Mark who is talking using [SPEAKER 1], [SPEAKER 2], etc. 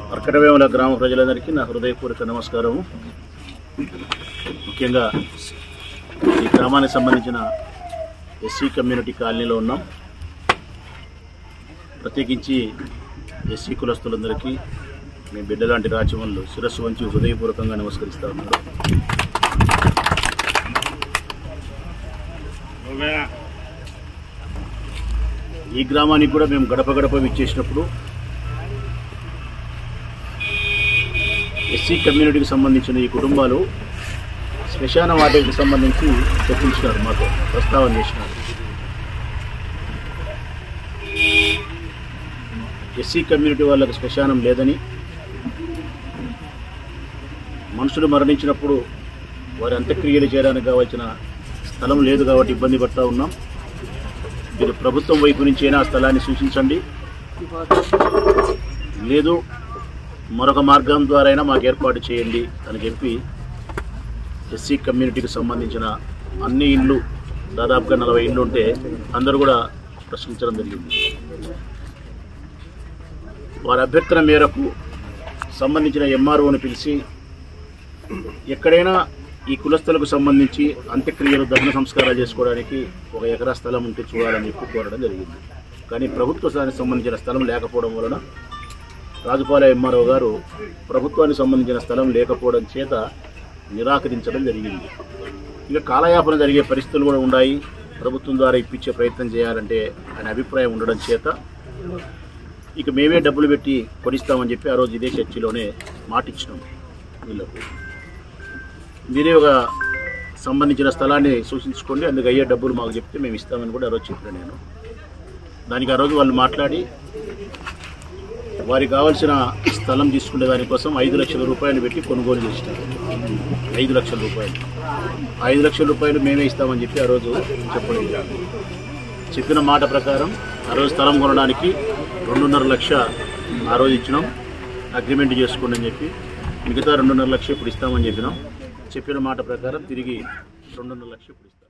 [SPEAKER 1] అర్కటవేముల గ్రామ ప్రజలందరికీ నా హృదయపూర్వక నమస్కారము ముఖ్యంగా ఈ గ్రామానికి సంబంధించిన ఎస్సీ కమ్యూనిటీ కాలనీలో ఉన్నాం ప్రత్యేకించి ఎస్సీ కులస్తులందరికీ మీ బిడ్డలాంటి రాజ్యములు శిరస్సు వంచి హృదయపూర్వకంగా నమస్కరిస్తా ఉన్నారు ఈ గ్రామానికి కూడా మేము గడప గడప విచ్చేసినప్పుడు ఎస్సీ కమ్యూనిటీకి సంబంధించిన ఈ కుటుంబాలు శ్మశాన వాటికి సంబంధించి చర్చించినారు మాతో ప్రస్తావన చేసినారు ఎస్సీ కమ్యూనిటీ వాళ్ళకి శ్మశానం లేదని మనుషులు మరణించినప్పుడు వారి అంత్యక్రియలు చేయడానికి కావాల్సిన స్థలం లేదు కాబట్టి ఇబ్బంది పడతా ఉన్నాం మీరు ప్రభుత్వం వైపు నుంచి అయినా ఆ స్థలాన్ని సూచించండి లేదు మరొక మార్గం ద్వారా అయినా మాకు ఏర్పాటు చేయండి అని చెప్పి ఎస్సీ కమ్యూనిటీకి సంబంధించిన అన్ని ఇళ్ళు దాదాపుగా నలభై ఇళ్ళు ఉంటే అందరూ కూడా ప్రశ్నించడం జరిగింది వారి అభ్యర్థన మేరకు సంబంధించిన ఎంఆర్ఓని పిలిచి ఎక్కడైనా ఈ కులస్తులకు సంబంధించి అంత్యక్రియలు దహన సంస్కారాలు చేసుకోవడానికి ఒక ఎకరా స్థలం ఉంటే చూడాలని చెప్పి కోరడం జరిగింది కానీ ప్రభుత్వ స్థానికి సంబంధించిన స్థలం లేకపోవడం వలన రాజుపాల ఎంఆర్ఓ గారు ప్రభుత్వానికి సంబంధించిన స్థలం లేకపోవడం చేత నిరాకరించడం జరిగింది ఇక కాలయాపన జరిగే పరిస్థితులు కూడా ఉన్నాయి ప్రభుత్వం ద్వారా ఇప్పించే ప్రయత్నం చేయాలంటే ఆయన అభిప్రాయం ఉండడం చేత ఇక మేమే డబ్బులు పెట్టి కొనిస్తామని చెప్పి ఆ రోజు ఇదే చర్చిలోనే మాటిచ్చినాం వీళ్ళకు మీరే ఒక సంబంధించిన స్థలాన్ని సూచించుకోండి అందుకు అయ్యే డబ్బులు మాకు చెప్తే మేము ఇస్తామని కూడా ఆ రోజు చెప్పాను నేను దానికి ఆ రోజు వాళ్ళు మాట్లాడి వారికి కావాల్సిన స్థలం తీసుకునే దానికోసం ఐదు లక్షల రూపాయలు పెట్టి కొనుగోలు చేసినారు ఐదు లక్షల రూపాయలు ఐదు లక్షల రూపాయలు మేమే ఇస్తామని చెప్పి ఆ రోజు చెప్పడం జరిగింది. చెప్పిన మాట ప్రకారం ఆ రోజు స్థలం కొనడానికి రెండున్నర లక్ష ఆ రోజు ఇచ్చినాం అగ్రిమెంట్ చేసుకోండి అని చెప్పి మిగతా రెండున్నర లక్ష ఇప్పుడు ఇస్తామని చెప్పినాం చెప్పిన మాట ప్రకారం తిరిగి రెండున్నర లక్ష ఇప్పుడు ఇస్తాం